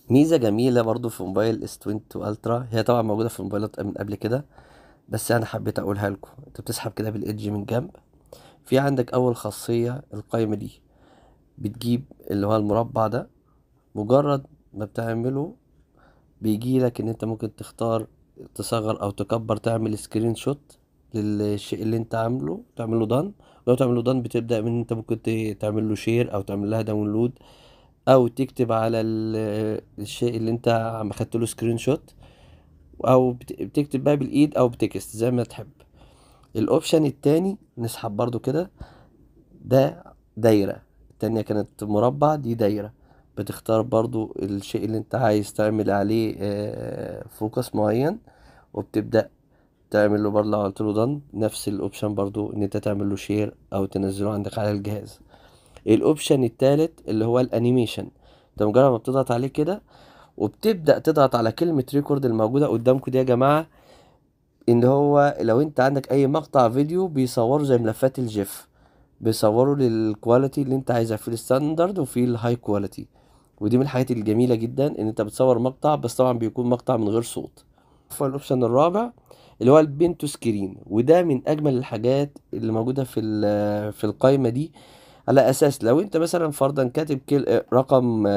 ميزة جميلة برضو في موبايل اس 22 الترا هي طبعا موجودة في موبايلات من قبل كده بس انا حبيت اقولها لكم انت بتسحب كده بالايدج من جنب في عندك اول خاصية القايمة دي بتجيب اللي هو المربع ده مجرد ما بتعمله بيجي لك ان انت ممكن تختار تصغر او تكبر تعمل سكرين شوت للشيء اللي انت عامله تعمله دان لو تعمله دان بتبدأ من انت ممكن تعمل له شير او تعمل لها داونلود او تكتب على الشيء اللي انت عم خدت له سكرين شوت او بتكتب بقى بالايد او بتكست زي ما تحب الاوبشن التاني نسحب برضو كده ده دايرة التانية كانت مربع دي دايرة بتختار برضو الشيء اللي انت عايز تعمل عليه فوكس معين وبتبدأ تعمل له برضه لو عملت له دن نفس الاوبشن برضو ان انت تعمل له شير او تنزله عندك على الجهاز الاوبشن التالت اللي هو الانيميشن انت مجرد ما بتضغط عليه كده وبتبدا تضغط على كلمه ريكورد الموجوده قدامكم دي يا جماعه ان هو لو انت عندك اي مقطع فيديو بيصوروا زي ملفات الجيف بيصوروا للكواليتي اللي انت عايزها في الستاندرد وفي الهاي كواليتي ودي من الحاجات الجميله جدا ان انت بتصور مقطع بس طبعا بيكون مقطع من غير صوت الاوبشن الرابع اللي هو البين تو سكرين وده من اجمل الحاجات اللي موجوده في في القائمه دي على اساس لو انت مثلا فرضا كاتب رقم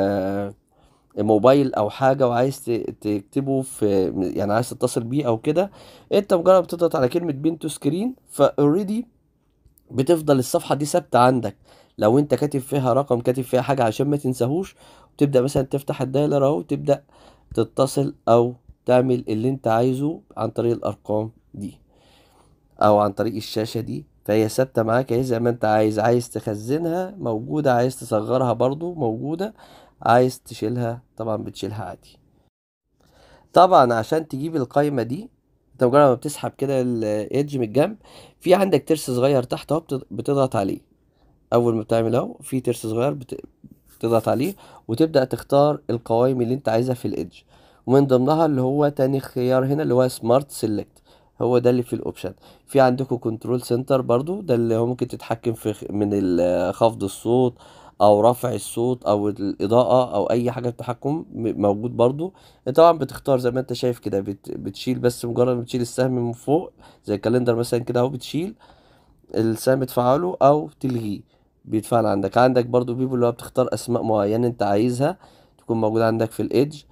موبايل او حاجه وعايز تكتبه في يعني عايز تتصل بيه او كده انت مجرد بتضغط على كلمه بين تو سكرين فاوريدي بتفضل الصفحه دي ثابته عندك لو انت كاتب فيها رقم كاتب فيها حاجه عشان ما تنساهوش وتبدا مثلا تفتح الدايلر اهو وتبدا تتصل او تعمل اللي انت عايزه عن طريق الارقام دي او عن طريق الشاشه دي فهي ثابته معاك اهي زي ما انت عايز عايز تخزنها موجوده عايز تصغرها برضو موجوده عايز تشيلها طبعا بتشيلها عادي طبعا عشان تجيب القايمه دي انت مجرد ما بتسحب كده الايدج من الجنب في عندك ترس صغير تحت اهو بتضغط عليه اول ما بتعمل اهو في ترس صغير بتضغط عليه وتبدا تختار القوائم اللي انت عايزها في الايدج ومن ضمنها اللي هو تاني خيار هنا اللي هو سمارت سيلكت هو ده اللي في الاوبشن في عندكم كنترول سنتر برضو ده اللي هو ممكن تتحكم في من خفض الصوت او رفع الصوت او الاضاءة او اي حاجة تحكم موجود برضو طبعا بتختار زي ما انت شايف كده بت بتشيل بس مجرد ما بتشيل السهم من فوق زي الكالندر مثلا كده اهو بتشيل السهم تفعله او تلغيه بيتفعل عندك عندك برضو بيبو اللي هو بتختار اسماء معينة انت عايزها تكون موجودة عندك في الايدج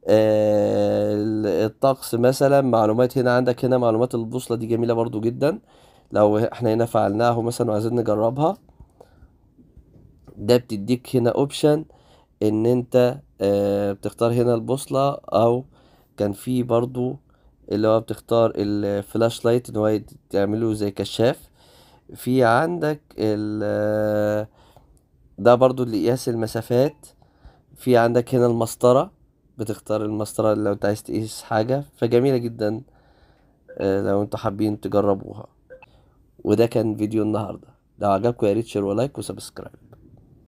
آه الطقس مثلا معلومات هنا عندك هنا معلومات البوصلة دي جميلة برضو جدا لو احنا هنا فعلناها مثلا وعايزين نجربها ده بتديك هنا اوبشن ان انت آه بتختار هنا البوصلة او كان في برضو اللي هو بتختار الفلاش لايت ان هو تعمله زي كشاف في عندك ال ده برضو لقياس المسافات في عندك هنا المسطرة بتختار المسطرة لو انت عايز تقيس حاجة فجميلة جدا لو انتوا حابين تجربوها وده كان فيديو النهاردة لو عجبكم يا ريت شير ولايك وسبسكرايب